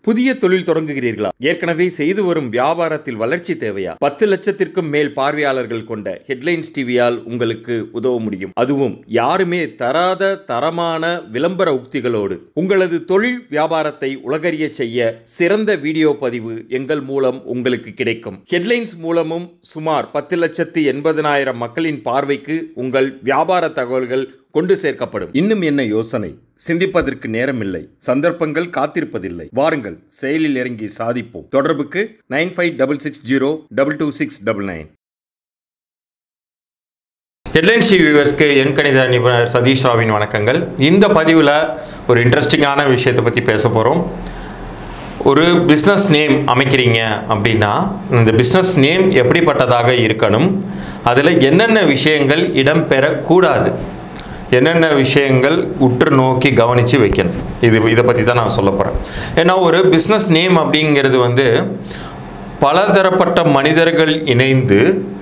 புதிய தொழில் தொடங்குகிறீர்களா ஏற்கனவே செய்து வரும் வியாபாரத்தில் வளர்ச்சி தேவையா பத்து லட்சத்திற்கும் மேல் பார்வையாளர்கள் கொண்ட ஹெட்லைன்ஸ் டிவியால் உங்களுக்கு உதவ முடியும் அதுவும் யாருமே தராத தரமான விளம்பர உக்திகளோடு உங்களது தொழில் வியாபாரத்தை உலகறிய செய்ய சிறந்த வீடியோ பதிவு எங்கள் மூலம் உங்களுக்கு கிடைக்கும் ஹெட்லைன்ஸ் மூலமும் சுமார் பத்து லட்சத்து எண்பதனாயிரம் மக்களின் பார்வைக்கு உங்கள் வியாபார தகவல்கள் கொண்டு சேர்க்கப்படும் இன்னும் என்ன யோசனை சிந்திப்பதற்கு நேரமில்லை சந்தர்ப்பங்கள் காத்திருப்பதில்லை வாருங்கள் செயலில் இறங்கி சாதிப்போம் தொடர்புக்கு nine five double six zero double two six double nine headlines வியூவர்ஸ்க்கு என் கணித நிபுணர் சதீஷ் ராவின் வணக்கங்கள் இந்த பதிவில் ஒரு இன்ட்ரெஸ்டிங்கான விஷயத்தை பற்றி பேச போகிறோம் ஒரு பிஸ்னஸ் நேம் அமைக்கிறீங்க அப்படின்னா இந்த பிஸ்னஸ் நேம் எப்படிப்பட்டதாக இருக்கணும் அதில் என்னென்ன விஷயங்கள் இடம்பெறக்கூடாது என்னென்ன விஷயங்கள் உற்று நோக்கி கவனித்து வைக்கணும் இது இதை பற்றி தான் நான் சொல்ல போகிறேன் ஏன்னா ஒரு பிஸ்னஸ் நேம் அப்படிங்கிறது வந்து பலதரப்பட்ட மனிதர்கள் இணைந்து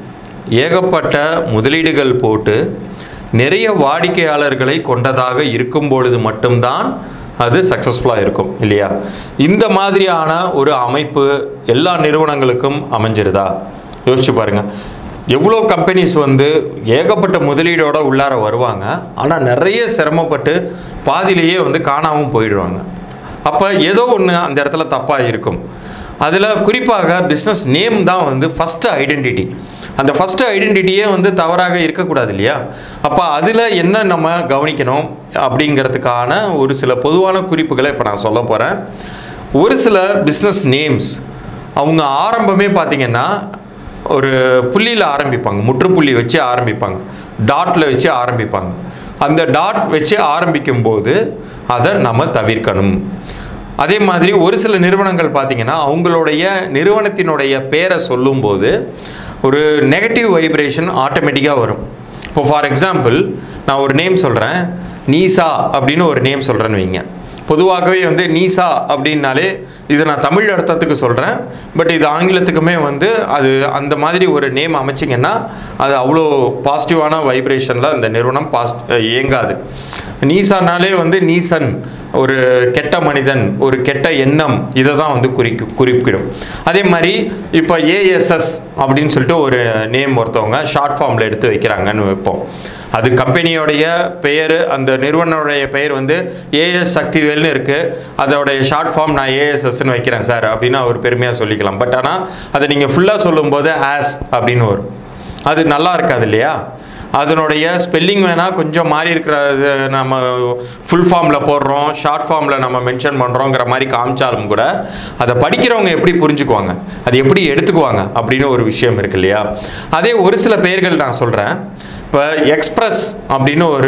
ஏகப்பட்ட முதலீடுகள் போட்டு நிறைய வாடிக்கையாளர்களை கொண்டதாக இருக்கும் பொழுது மட்டும்தான் அது சக்ஸஸ்ஃபுல்லாக இருக்கும் இல்லையா இந்த மாதிரியான ஒரு அமைப்பு எல்லா நிறுவனங்களுக்கும் அமைஞ்சிருதா யோசிச்சு பாருங்கள் எவ்வளோ கம்பெனிஸ் வந்து ஏகப்பட்ட முதலீடோட உள்ளார வருவாங்க ஆனால் நிறைய சிரமப்பட்டு பாதியிலேயே வந்து காணாமல் போயிடுவாங்க அப்போ ஏதோ ஒன்று அந்த இடத்துல தப்பாக இருக்கும் அதில் குறிப்பாக பிஸ்னஸ் நேம் தான் வந்து ஃபஸ்ட்டு ஐடென்டிட்டி அந்த ஃபஸ்ட்டு ஐடென்டிட்டியே வந்து தவறாக இருக்கக்கூடாது இல்லையா அப்போ அதில் என்ன நம்ம கவனிக்கணும் அப்படிங்கிறதுக்கான ஒரு சில பொதுவான குறிப்புகளை இப்போ நான் சொல்ல போகிறேன் ஒரு சில பிஸ்னஸ் நேம்ஸ் அவங்க ஆரம்பமே பார்த்திங்கன்னா ஒரு புள்ளியில் ஆரம்பிப்பாங்க முற்றுப்புள்ளி வச்சு ஆரம்பிப்பாங்க டாட்டில் வச்சு ஆரம்பிப்பாங்க அந்த டாட் வச்சு ஆரம்பிக்கும் போது அதை நம்ம தவிர்க்கணும் அதே மாதிரி ஒரு சில நிறுவனங்கள் பார்த்திங்கன்னா அவங்களுடைய நிறுவனத்தினுடைய பேரை சொல்லும்போது ஒரு நெகட்டிவ் வைப்ரேஷன் ஆட்டோமேட்டிக்காக வரும் இப்போ ஃபார் எக்ஸாம்பிள் நான் ஒரு நேம் சொல்கிறேன் நீசா அப்படின்னு ஒரு நேம் சொல்கிறேன்னு வைங்க பொதுவாகவே வந்து நீசா அப்படின்னாலே இது நான் தமிழ் அர்த்தத்துக்கு சொல்கிறேன் பட் இது ஆங்கிலத்துக்குமே வந்து அது அந்த மாதிரி ஒரு நேம் அமைச்சிங்கன்னா அது அவ்வளோ பாசிட்டிவான வைப்ரேஷனில் அந்த நிறுவனம் பாஸ் இயங்காது நீசானாலே வந்து நீசன் ஒரு கெட்ட மனிதன் ஒரு கெட்ட எண்ணம் இதை தான் வந்து குறிக்கும் குறிப்பிடும் அதே மாதிரி இப்போ ஏஎஸ்எஸ் அப்படின்னு சொல்லிட்டு ஒரு நேம் ஒருத்தவங்க ஷார்ட் ஃபார்மில் எடுத்து வைக்கிறாங்கன்னு வைப்போம் அது கம்பெனியோடைய பெயர் அந்த நிறுவனோடைய பெயர் வந்து ஏஎஸ் சக்திவேல்னு இருக்குது அதோடைய ஷார்ட் ஃபார்ம் நான் ஏஎஸ்எஸ்ன்னு வைக்கிறேன் சார் அப்படின்னு அவர் பெருமையாக சொல்லிக்கலாம் பட் ஆனால் அதை நீங்கள் ஃபுல்லாக சொல்லும்போது ஆஸ் அப்படின்னு வரும் அது நல்லா இருக்காது இல்லையா அதனுடைய ஸ்பெல்லிங் வேணால் கொஞ்சம் மாறி இருக்கிறது நம்ம ஃபுல் ஃபார்மில் போடுறோம் ஷார்ட் ஃபார்மில் நம்ம மென்ஷன் பண்ணுறோங்கிற மாதிரி காமிச்சாலும் கூட அதை படிக்கிறவங்க எப்படி புரிஞ்சுக்குவாங்க அது எப்படி எடுத்துக்குவாங்க அப்படின்னு ஒரு விஷயம் இருக்கு இல்லையா அதே ஒரு சில பெயர்கள் நான் சொல்கிறேன் இப்போ எக்ஸ்ப்ரெஸ் அப்படின்னு ஒரு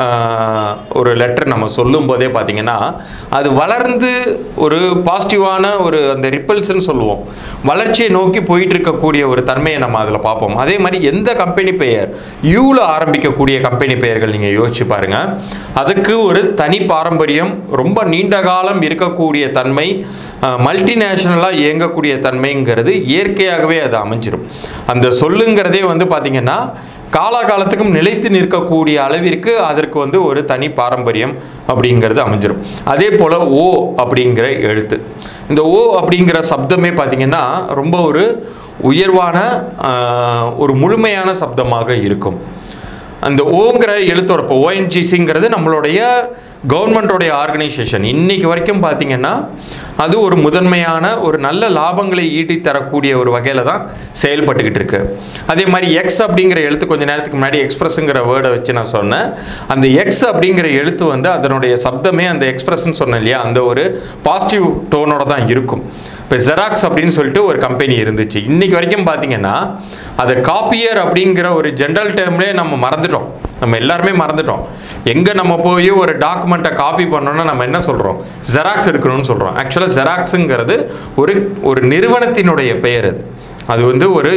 ஒரு லெட்டர் நம்ம சொல்லும் போதே பார்த்தீங்கன்னா அது வளர்ந்து ஒரு பாசிட்டிவான ஒரு அந்த ரிப்பல்ஸ்ன்னு சொல்லுவோம் வளர்ச்சியை நோக்கி போயிட்டு இருக்கக்கூடிய ஒரு தன்மையை நம்ம அதில் பார்ப்போம் அதே மாதிரி எந்த கம்பெனி பெயர் யூவில் ஆரம்பிக்கக்கூடிய கம்பெனி பெயர்கள் நீங்கள் யோசிச்சு பாருங்கள் அதுக்கு ஒரு தனி பாரம்பரியம் ரொம்ப நீண்ட காலம் இருக்கக்கூடிய தன்மை மல்டிநேஷ்னலாக இயங்கக்கூடிய தன்மைங்கிறது இயற்கையாகவே அது அமைஞ்சிடும் அந்த சொல்லுங்கிறதே வந்து பார்த்திங்கன்னா காலாகாலத்துக்கும் நிலைத்து நிற்கக்கூடிய அளவிற்கு அதற்கு வந்து ஒரு தனி பாரம்பரியம் அப்படிங்கிறது அமைஞ்சிடும் அதே போல் ஓ அப்படிங்கிற எழுத்து இந்த ஓ அப்படிங்கிற சப்தமே பார்த்திங்கன்னா ரொம்ப ஒரு உயர்வான ஒரு முழுமையான சப்தமாக இருக்கும் அந்த ஓங்கிற எழுத்தோட இப்போ ஓஎன்ஜிசிங்கிறது நம்மளுடைய கவர்மெண்ட்டோடைய ஆர்கனைசேஷன் இன்னைக்கு வரைக்கும் பார்த்திங்கன்னா அது ஒரு முதன்மையான ஒரு நல்ல லாபங்களை ஈட்டி தரக்கூடிய ஒரு வகையில் தான் செயல்பட்டுக்கிட்டு இருக்கு அதே மாதிரி எக்ஸ் அப்படிங்கிற எழுத்து கொஞ்சம் நேரத்துக்கு முன்னாடி எக்ஸ்பிரஸ்ங்கிற வேர்டை வச்சு நான் சொன்னேன் அந்த எக்ஸ் அப்படிங்கிற எழுத்து வந்து அதனுடைய சப்தமே அந்த எக்ஸ்பிரஸ்ன்னு சொன்னேன் இல்லையா அந்த ஒரு பாசிட்டிவ் டோனோட தான் இருக்கும் இப்போ ஜெராக்ஸ் அப்படின்னு சொல்லிட்டு ஒரு கம்பெனி இருந்துச்சு இன்னைக்கு வரைக்கும் பார்த்தீங்கன்னா அதை காப்பியர் அப்படிங்கிற ஒரு ஜென்ரல் டேர்ம்லேயே நம்ம மறந்துட்டோம் நம்ம எல்லாருமே மறந்துட்டோம் எங்கே நம்ம போய் ஒரு டாக்குமெண்ட்டை காப்பி பண்ணோன்னா நம்ம என்ன சொல்கிறோம் ஜெராக்ஸ் எடுக்கணும்னு சொல்கிறோம் ஆக்சுவலாக ஜெராக்ஸுங்கிறது ஒரு ஒரு நிறுவனத்தினுடைய பெயர் அது அது வந்து ஒரு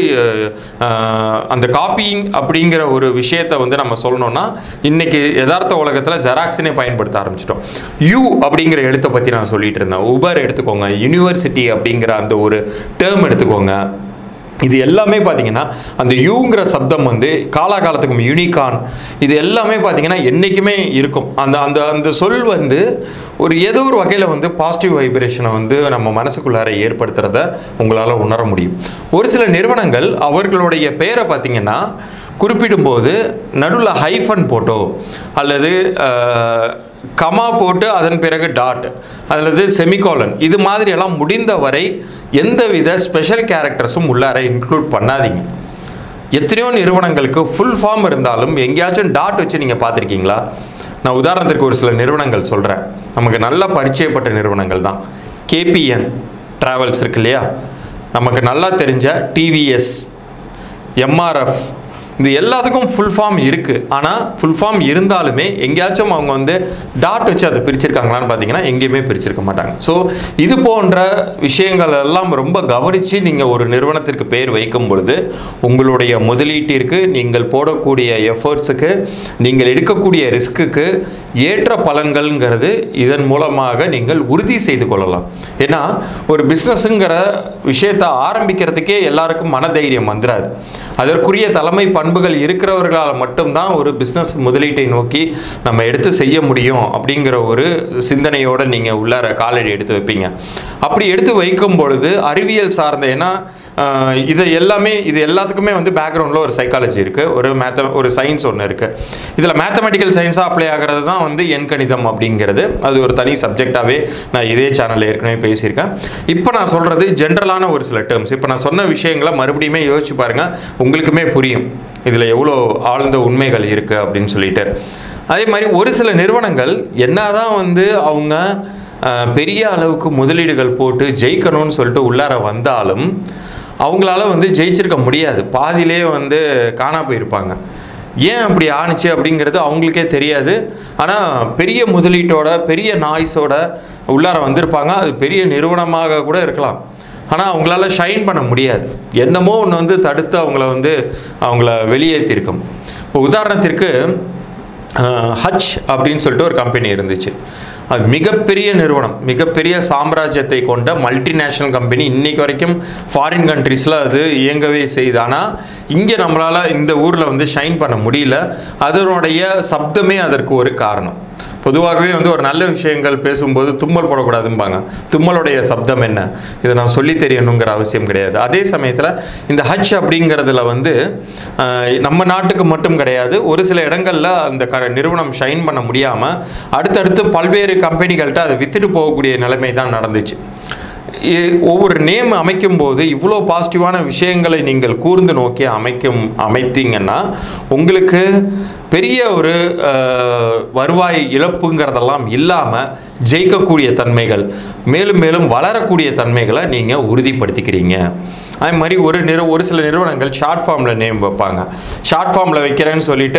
அந்த காப்பிங் அப்படிங்கிற ஒரு விஷயத்தை வந்து நம்ம சொல்லணும்னா இன்னைக்கு யதார்த்த உலகத்தில் ஜெராக்ஸினே பயன்படுத்த ஆரம்பிச்சிட்டோம் யூ அப்படிங்கிற எழுத்தை பற்றி நான் சொல்லிட்டு இருந்தேன் உபர் எடுத்துக்கோங்க யூனிவர்சிட்டி அப்படிங்கிற அந்த ஒரு டேர்ம் எடுத்துக்கோங்க இது எல்லாமே பார்த்தீங்கன்னா அந்த யூங்கிற சப்தம் வந்து காலாகாலத்துக்கும் யூனிகான் இது எல்லாமே பார்த்தீங்கன்னா என்றைக்குமே இருக்கும் அந்த அந்த அந்த சொல் வந்து ஒரு ஏதோ ஒரு வகையில் வந்து பாசிட்டிவ் வைப்ரேஷனை வந்து நம்ம மனசுக்குள்ளார ஏற்படுத்துகிறத உங்களால் உணர முடியும் ஒரு சில நிறுவனங்கள் அவர்களுடைய பெயரை பார்த்தீங்கன்னா குறிப்பிடும்போது நடுவில் ஹைஃபன் போட்டோ அல்லது அஹ், கமா போட்டு அதன் பிறகு டாட் அல்லது செமிகாலன் இது மாதிரியெல்லாம் முடிந்தவரை எந்தவித ஸ்பெஷல் கேரக்டர்ஸும் உள்ளார இன்க்ளூட் பண்ணாதீங்க எத்தனையோ நிறுவனங்களுக்கு ஃபுல் ஃபார்ம் இருந்தாலும் எங்கேயாச்சும் டாட் வச்சு நீங்கள் பார்த்துருக்கீங்களா நான் உதாரணத்திற்கு ஒரு சில நிறுவனங்கள் சொல்கிறேன் நமக்கு நல்லா பரிச்சயப்பட்ட நிறுவனங்கள் தான் கேபிஎன் ட்ராவல்ஸ் இருக்கு இல்லையா நமக்கு நல்லா தெரிஞ்ச டிவிஎஸ் எம்ஆர்எஃப் இது எல்லாத்துக்கும் ஃபுல் ஃபார்ம் இருக்குது ஆனால் ஃபுல் ஃபார்ம் இருந்தாலுமே எங்கேயாச்சும் அவங்க வந்து டாட் வச்சு அதை பிரிச்சிருக்காங்களான்னு பார்த்தீங்கன்னா எங்கேயுமே பிரிச்சிருக்க மாட்டாங்க ஸோ இது போன்ற விஷயங்கள் எல்லாம் ரொம்ப கவனித்து நீங்கள் ஒரு நிறுவனத்திற்கு பேர் வைக்கும் பொழுது உங்களுடைய முதலீட்டிற்கு நீங்கள் போடக்கூடிய எஃபர்ட்ஸுக்கு நீங்கள் எடுக்கக்கூடிய ரிஸ்க்குக்கு ஏற்ற பலன்கள்ங்கிறது இதன் மூலமாக நீங்கள் உறுதி செய்து கொள்ளலாம் ஏன்னா ஒரு பிஸ்னஸுங்கிற விஷயத்தை ஆரம்பிக்கிறதுக்கே எல்லாருக்கும் மனதைரியம் வந்துடாது அதற்குரிய தலைமை பண்புகள் இருக்கிறவர்களால் மட்டும்தான் ஒரு பிஸ்னஸ் முதலீட்டை நோக்கி நம்ம எடுத்து செய்ய முடியும் அப்படிங்கிற ஒரு சிந்தனையோடு நீங்கள் உள்ளார காலடி எடுத்து வைப்பீங்க அப்படி எடுத்து வைக்கும் பொழுது அறிவியல் சார்ந்த ஏன்னா ஆஹ், இது எல்லாமே இது எல்லாத்துக்குமே வந்து பேக்ரவுண்டில் ஒரு சைக்காலஜி இருக்குது ஒரு மேத்த ஒரு சயின்ஸ் ஒன்று இருக்குது இதில் மேத்தமெட்டிக்கல் சயின்ஸாக அப்ளை ஆகிறது தான் வந்து எண் கணிதம் அப்படிங்கிறது அது ஒரு தனி சப்ஜெக்டாகவே நான் இதே சேனலில் ஏற்கனவே பேசியிருக்கேன் இப்போ நான் சொல்கிறது ஜென்ரலான ஒரு சில டேர்ம்ஸ் இப்போ நான் சொன்ன விஷயங்களை மறுபடியுமே யோசிச்சு பாருங்கள் உங்களுக்குமே புரியும் இதில் எவ்வளோ ஆழ்ந்த உண்மைகள் இருக்குது அப்படின்னு சொல்லிட்டு அதே மாதிரி ஒரு சில நிறுவனங்கள் என்னதான் வந்து அவங்க அஹ், பெரிய அளவுக்கு முதலீடுகள் போட்டு ஜெயிக்கணும்னு சொல்லிட்டு உள்ளார வந்தாலும் அவங்களால வந்து ஜெயிச்சிருக்க முடியாது பாதியிலே வந்து காணா போயிருப்பாங்க ஏன் அப்படி ஆணுச்சு அப்படிங்கிறது அவங்களுக்கே தெரியாது ஆனால் பெரிய முதலீட்டோட பெரிய நாய்ஸோட உள்ளார வந்திருப்பாங்க அது பெரிய நிறுவனமாக கூட இருக்கலாம் ஆனால் அவங்களால ஷைன் பண்ண முடியாது என்னமோ ஒன்று வந்து தடுத்து அவங்கள வந்து அவங்கள வெளியேற்றிருக்கும் இப்போ உதாரணத்திற்கு ஹச் அப்படின்னு சொல்லிட்டு ஒரு கம்பெனி இருந்துச்சு அது மிகப்பெரிய நிறுவனம் மிகப்பெரிய சாம்ராஜ்யத்தை கொண்ட மல்டிநேஷ்னல் கம்பெனி இன்னைக்கு வரைக்கும் ஃபாரின் கண்ட்ரீஸில் அது இயங்கவே செய்யுது ஆனால் இங்கே நம்மளால் இந்த ஊரில் வந்து ஷைன் பண்ண முடியல அதனுடைய சப்தமே அதற்கு ஒரு காரணம் பொதுவாகவே வந்து ஒரு நல்ல விஷயங்கள் பேசும்போது தும்மல் போடக்கூடாதும்பாங்க தும்மலுடைய சப்தம் என்ன இதை நான் சொல்லி தெரியணுங்கிற அவசியம் கிடையாது அதே சமயத்தில் இந்த ஹஜ் அப்படிங்கிறதுல வந்து ஆஹ், நம்ம நாட்டுக்கு மட்டும் கிடையாது ஒரு சில இடங்களில் அந்த க நிறுவனம் ஷைன் பண்ண முடியாமல் அடுத்தடுத்து பல்வேறு கம்பெனிகள்கிட்ட அதை வித்துட்டு போகக்கூடிய நிலைமை தான் நடந்துச்சு இ- ஒவ்வொரு நேம் அமைக்கும் போது இவ்வளோ பாசிட்டிவான விஷயங்களை நீங்கள் கூர்ந்து நோக்கி அமைக்கும் அமைத்தீங்கன்னா உங்களுக்கு பெரிய ஒரு அஹ், வருவாய் இழப்புங்கிறதெல்லாம் இல்லாமல் ஜெயிக்கக்கூடிய தன்மைகள் மேலும் மேலும் வளரக்கூடிய தன்மைகளை நீங்கள் உறுதிப்படுத்திக்கிறீங்க அதே மாதிரி ஒரு நிறு ஒரு சில நிறுவனங்கள் ஷார்ட் ஃபார்மில் நேம் வைப்பாங்க ஷார்ட் ஃபார்மில் வைக்கிறேன்னு சொல்லிட்டு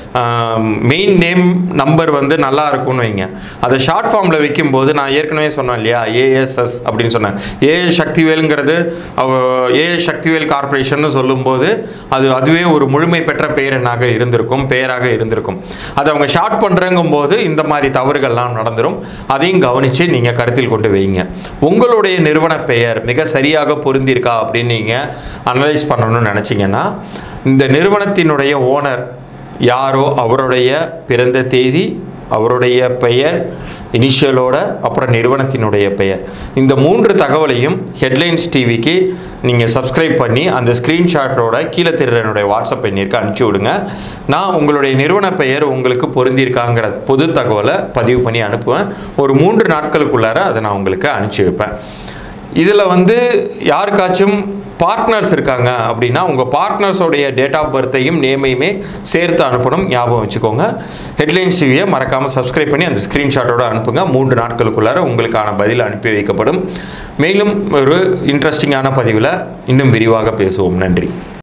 மெயின் நேம் நம்பர் வந்து நல்லா இருக்கும்னு வைங்க அதை ஷார்ட் ஃபார்மில் வைக்கும்போது நான் ஏற்கனவே சொன்னேன் இல்லையா ஏஎஸ்எஸ் அப்படின்னு சொன்னேன் ஏஎஸ் சக்திவேலுங்கிறது ஏஎஸ் சக்திவேல் கார்ப்பரேஷன் சொல்லும்போது அது அதுவே ஒரு முழுமை பெற்ற பெயரெனாக இருந்திருக்கும் பெயராக இருந்திருக்கும் அதை அவங்க ஷார்ட் பண்ணுறங்கும் போது இந்த மாதிரி தவறுகள்லாம் நடந்துரும் அதையும் கவனித்து நீங்கள் கருத்தில் கொண்டு வைங்க உங்களுடைய நிறுவன பெயர் மிக சரியாக பொருந்திருக்கா அப்படின்னு நீங்கள் அனலைஸ் பண்ணணும்னு நினச்சிங்கன்னா இந்த நிறுவனத்தினுடைய ஓனர் யாரோ அவருடைய பிறந்த தேதி அவருடைய பெயர் இனிஷியலோட அப்புறம் நிறுவனத்தினுடைய பெயர் இந்த மூன்று தகவலையும் ஹெட்லைன்ஸ் டிவிக்கு நீங்கள் சப்ஸ்கிரைப் பண்ணி அந்த ஸ்க்ரீன்ஷாட்டோட கீழே தெரிகிற என்னுடைய வாட்ஸ்அப் எண்ணிற்கு அனுப்பிச்சி விடுங்க நான் உங்களுடைய நிறுவன பெயர் உங்களுக்கு பொருந்திருக்காங்கிற பொது தகவலை பதிவு பண்ணி அனுப்புவேன் ஒரு மூன்று நாட்களுக்குள்ளார அதை நான் உங்களுக்கு அனுப்பிச்சி வைப்பேன் இதில் வந்து யாருக்காச்சும் பார்ட்னர்ஸ் இருக்காங்க அப்படின்னா உங்கள் பார்ட்னர்ஸோடைய டேட் ஆஃப் பர்த்தையும் நேமையுமே சேர்த்து அனுப்பணும் ஞாபகம் வச்சுக்கோங்க ஹெட்லைன்ஸ் டிவியை மறக்காமல் சப்ஸ்கிரைப் பண்ணி அந்த ஸ்க்ரீன்ஷாட்டோட அனுப்புங்க மூன்று நாட்களுக்குள்ளார உங்களுக்கான பதில் அனுப்பி வைக்கப்படும் மேலும் ஒரு இன்ட்ரெஸ்டிங்கான பதிவில் இன்னும் விரிவாக பேசுவோம் நன்றி